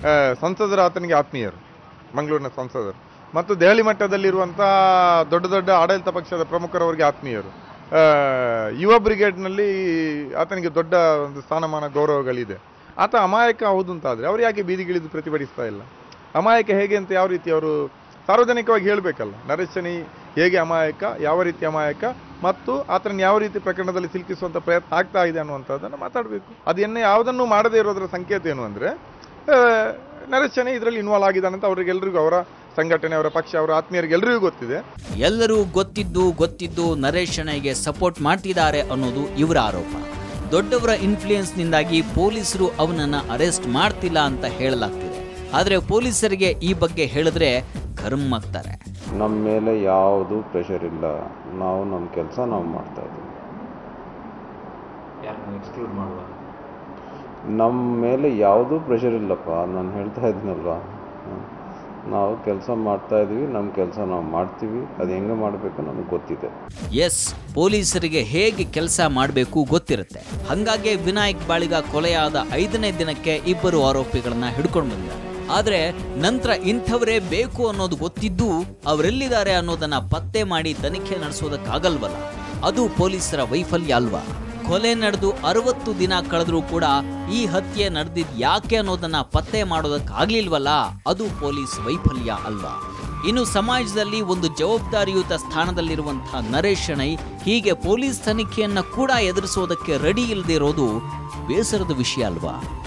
ಆ, ಸಂಸದರು ಆತನಿಗೆ ಆತ್ಮೀಯರು ಮಂಗಳೂರಿನ ಸಂಸದರು ಮತ್ತು ದೆಹಲಿ ಮಟ್ಟದಲ್ಲಿರುವಂಥ ದೊಡ್ಡ ದೊಡ್ಡ ಆಡಳಿತ ಪಕ್ಷದ ಪ್ರಮುಖರವರಿಗೆ ಆತ್ಮೀಯರು ಆ, ಯುವ ಬ್ರಿಗೇಡ್ನಲ್ಲಿ ಆತನಿಗೆ ದೊಡ್ಡ ಒಂದು ಸ್ಥಾನಮಾನ ಗೌರವಗಳಿದೆ ಆತ ಅಮಾಯಕ ಹೌದು ಅಂತಾದರೆ ಅವರು ಯಾಕೆ ಬೀದಿಗಿಳಿದು ಪ್ರತಿಭಟಿಸ್ತಾ ಇಲ್ಲ ಅಮಾಯಕ ಹೇಗೆ ಅಂತ ಯಾವ ರೀತಿ ಅವರು ಸಾರ್ವಜನಿಕವಾಗಿ ಹೇಳಬೇಕಲ್ಲ ನರೇಶ್ ಶನಿ ಹೇಗೆ ಅಮಾಯಕ ಯಾವ ರೀತಿ ಅಮಾಯಕ ಮತ್ತು ಆತನ ಯಾವ ರೀತಿ ಪ್ರಕರಣದಲ್ಲಿ ಸಿಲುಕಿಸುವಂಥ ಪ್ರಯತ್ನ ಆಗ್ತಾ ಇದೆ ಅನ್ನುವಂಥದ್ದನ್ನು ಮಾತಾಡಬೇಕು ಅದನ್ನೇ ಯಾವುದನ್ನು ಮಾಡದೇ ಇರೋದರ ಸಂಕೇತ ಏನು ಅಂದರೆ ನರೇಶ್ ಶನಿ ಇದರಲ್ಲಿ ಇನ್ವಾಲ್ವ್ ಆಗಿದ್ದಾನೆ ಅಂತ ಅವರಿಗೆಲ್ಲರಿಗೂ ಅವರ ಸಂಘಟನೆ ಅವರ ಪಕ್ಷ ಅವರ ಆತ್ಮೀಯರಿಗೆ ಎಲ್ರಿಗೂ ಗೊತ್ತಿದೆ ಎಲ್ಲರೂ ಗೊತ್ತಿದ್ದು ಗೊತ್ತಿದ್ದು ನರೇಶ್ ಶೆಣೈಗೆ ಸಪೋರ್ಟ್ ಮಾಡ್ತಿದ್ದಾರೆ ಅನ್ನೋದು ಇವರ ಆರೋಪ ದೊಡ್ಡವರ ಇನ್ಫ್ಲೂಯೆನ್ಸ್ನಿಂದಾಗಿ ಪೊಲೀಸರು ಅವನನ್ನ ಅರೆಸ್ಟ್ ಮಾಡ್ತಿಲ್ಲ ಅಂತ ಹೇಳಲಾಗ್ತಿದೆ ಆದರೆ ಪೊಲೀಸರಿಗೆ ಈ ಬಗ್ಗೆ ಹೇಳಿದ್ರೆ ಕರ್ಮ್ ಆಗ್ತಾರೆ ನಮ್ಮ ಮೇಲೆ ಯಾವುದು ಪ್ರೆಷರ್ ಇಲ್ಲ ನಾವು ನಮ್ಮ ಕೆಲಸ ನಾವು ಮಾಡ್ತಾ ಇದ್ದೀವಿ ಎಕ್ಸ್ಕ್ಲೂಡ್ ಮಾಡುವ ನಮ್ಮ ಮೇಲೆ ಯಾವುದೂ ಪ್ರೆಷರ್ ಇಲ್ಲಪ್ಪ ನಾನು ಹೇಳ್ತಾ ಇದ್ದೀನಲ್ವ ಹ್ಮ್. ನಾವು ಕೆಲಸ ಮಾಡ್ತಾ ಇದ್ದೀವಿ ನಮ್ಮ ಕೆಲಸ ನಾವು ಮಾಡ್ತೀವಿ ಅದು ಹೆಂಗೆ ಮಾಡಬೇಕು ನಮಗೆ ಗೊತ್ತಿದೆ ಎಸ್ ಪೊಲೀಸರಿಗೆ ಹೇಗೆ ಕೆಲಸ ಮಾಡಬೇಕು ಗೊತ್ತಿರುತ್ತೆ ಹಂಗಾಗಿ ವಿನಾಯಕ್ ಬಾಳಿಗ ಕೊಲೆಯಾದ ಐದನೇ ದಿನಕ್ಕೆ ಇಬ್ಬರು ಆರೋಪಿಗಳನ್ನ ಹಿಡ್ಕೊಂಡು ಬಂದಿದ್ದಾರೆ ಆದ್ರೆ ನಂತರ ಇಂಥವರೇ ಬೇಕು ಅನ್ನೋದು ಗೊತ್ತಿದ್ದು ಅವರೆಲ್ಲಿದ್ದಾರೆ ಅನ್ನೋದನ್ನ ಪತ್ತೆ ಮಾಡಿ ತನಿಖೆ ನಡೆಸೋದಕ್ಕಾಗಲ್ವಲ್ಲ ಅದು ಪೊಲೀಸರ ವೈಫಲ್ಯ ಅಲ್ವಾ ಕೊಲೆ ನಡೆದು ಅರವತ್ತು ದಿನ ಕಳೆದ್ರೂ ಕೂಡ ಈ ಹತ್ಯೆ ನಡೆದಿದ್ ಯಾಕೆ ಅನ್ನೋದನ್ನ ಪತ್ತೆ ಮಾಡೋದಕ್ಕಾಗ್ಲಿಲ್ವಲ್ಲ ಅದು ಪೊಲೀಸ್ ವೈಫಲ್ಯ ಅಲ್ವಾ ಇನ್ನು ಸಮಾಜದಲ್ಲಿ ಒಂದು ಜವಾಬ್ದಾರಿಯುತ ಸ್ಥಾನದಲ್ಲಿರುವಂತಹ ನರೇಶ್ ಶೆಣೈ ಹೀಗೆ ಪೊಲೀಸ್ ತನಿಖೆಯನ್ನ ಕೂಡ ಎದುರಿಸೋದಕ್ಕೆ ರೆಡಿ ಇಲ್ಲದೆ ಇರೋದು ಬೇಸರದ ವಿಷಯ ಅಲ್ವಾ